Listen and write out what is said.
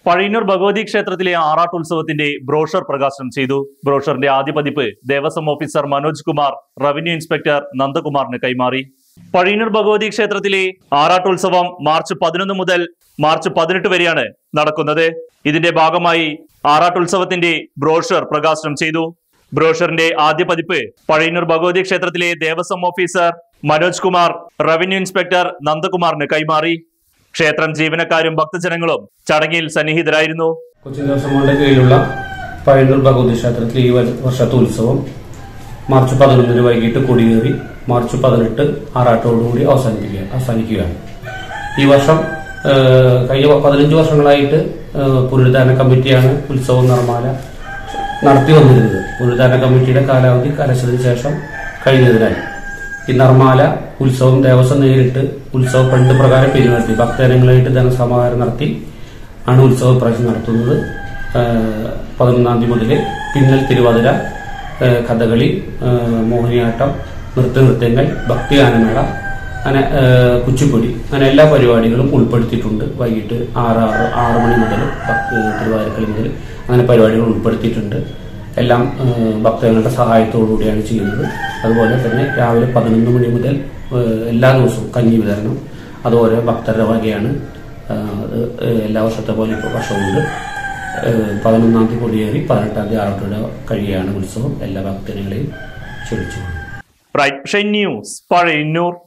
പഴയന്നൂർ ഭഗവതി ക്ഷേത്രത്തിലെ ആറാട്ടുത്സവത്തിന്റെ ബ്രോഷർ പ്രകാശനം ചെയ്തു ബ്രോഷറിന്റെ ആദ്യ പതിപ്പ് Devaswom officer Manoj Kumar revenue inspector നന്ദകുമാറിന് കൈമാറി പഴയന്നൂർ ഭഗവതി ക്ഷേത്രത്തിലെ ആറാട്ടുത്സവം മാർച്ച് പതിനൊന്ന് മുതൽ മാർച്ച് പതിനെട്ട് വരെയാണ് നടക്കുന്നത് ഇതിന്റെ ഭാഗമായി ആറാട്ടുത്സവത്തിന്റെ ബ്രോഷർ പ്രകാശനം ചെയ്തു ബ്രോഷറിന്റെ ആദ്യ പതിപ്പ് പഴയന്നൂർ ഭഗവതി ക്ഷേത്രത്തിലെ Devaswom officer Manoj Kumar revenue inspector നന്ദകുമാറിന് കൈമാറി ക്ഷേത്രം ജീവനക്കാരും ഭക്തജനങ്ങളും ചടങ്ങിൽ സന്നിഹിതരായിരുന്നു കൊച്ചിൻ ദേവസ്വങ്ങളുടെ കീഴിലുള്ള പഴയന്നൂർ ഭഗവതി ക്ഷേത്രത്തിൽ ഈ വ- വർഷത്തെ ഉത്സവം മാർച്ച് പതിനൊന്നിന് വൈകിട്ട് കൊടിയേറി മാർച്ച് പതിനെട്ട് ആറാട്ടോടുകൂടി അവസാനിപ്പിക്കുക അവസാനിക്കുകയാണ് ഈ വർഷം ഏഹ്, കഴിഞ്ഞ പ- പതിനഞ്ച് വർഷങ്ങളായിട്ട് ഏഹ്, പുനരുദ്ധാരണ കമ്മിറ്റിയാണ് ഉത്സവം നിർമ്മാല നടത്തി വന്നിരുന്നത് പുനരുദ്ധാരണ കമ്മിറ്റിയുടെ കാലാവധി കലശത്തിന് ശേഷം കഴിഞ്ഞതിനായി ഈ നിർമ്മാല ഉത്സവം ദേവസ്വം നേരിട്ട് ഉത്സവ ഫണ്ട് പ്രകാരം പിരിവരുത്തി ഭക്തജനങ്ങളായിട്ട് ധനസമാഹരണം നടത്തി ആണ് ഉത്സവ പ്രാവശ്യം നടത്തുന്നത് ഏഹ് പതിനൊന്നാം തീയതി മുതൽ പിന്നൽ തിരുവാതിര ഏഹ് കഥകളി ഏഹ് മോഹിനിയാട്ടം നൃത്തനൃത്യങ്ങൾ ഭക്തിഗാനമേള അങ്ങനെ ഏഹ് കുച്ചിപ്പൊടി അങ്ങനെ എല്ലാ പരിപാടികളും ഉൾപ്പെടുത്തിയിട്ടുണ്ട് വൈകിട്ട് ആറ് ആറ് ആറ് മണി മുതൽ ഭക്തി തിരുവാതിരക്കളി മുതൽ അങ്ങനെ പരിപാടികൾ ഉൾപ്പെടുത്തിയിട്ടുണ്ട് എല്ലാം ഏഹ് ഭക്തജനങ്ങളുടെ സഹായത്തോടു കൂടിയാണ് ചെയ്യുന്നത് അതുപോലെ തന്നെ രാവിലെ പതിനൊന്ന് മണി മുതൽ ഏഹ് എല്ലാ ദിവസവും കഞ്ഞി വിതരണം അതുപോലെ ഭക്തരുടെ വകയാണ് ഏഹ് അത് ഏഹ് എല്ലാ വർഷത്തെ പോലെ ഇപ്പോൾ വർഷമുണ്ട് ഏഹ് പതിനൊന്നാം തീയതി കൊടിയേറി പതിനെട്ടാം തീയതി ആറട്ടോടെ കഴിയുകയാണ് ഉത്സവം എല്ലാ ഭക്തജനങ്ങളെയും ക്ഷണിച്ചു റൈറ്റ് ന്യൂസ് പഴയന്നൂർ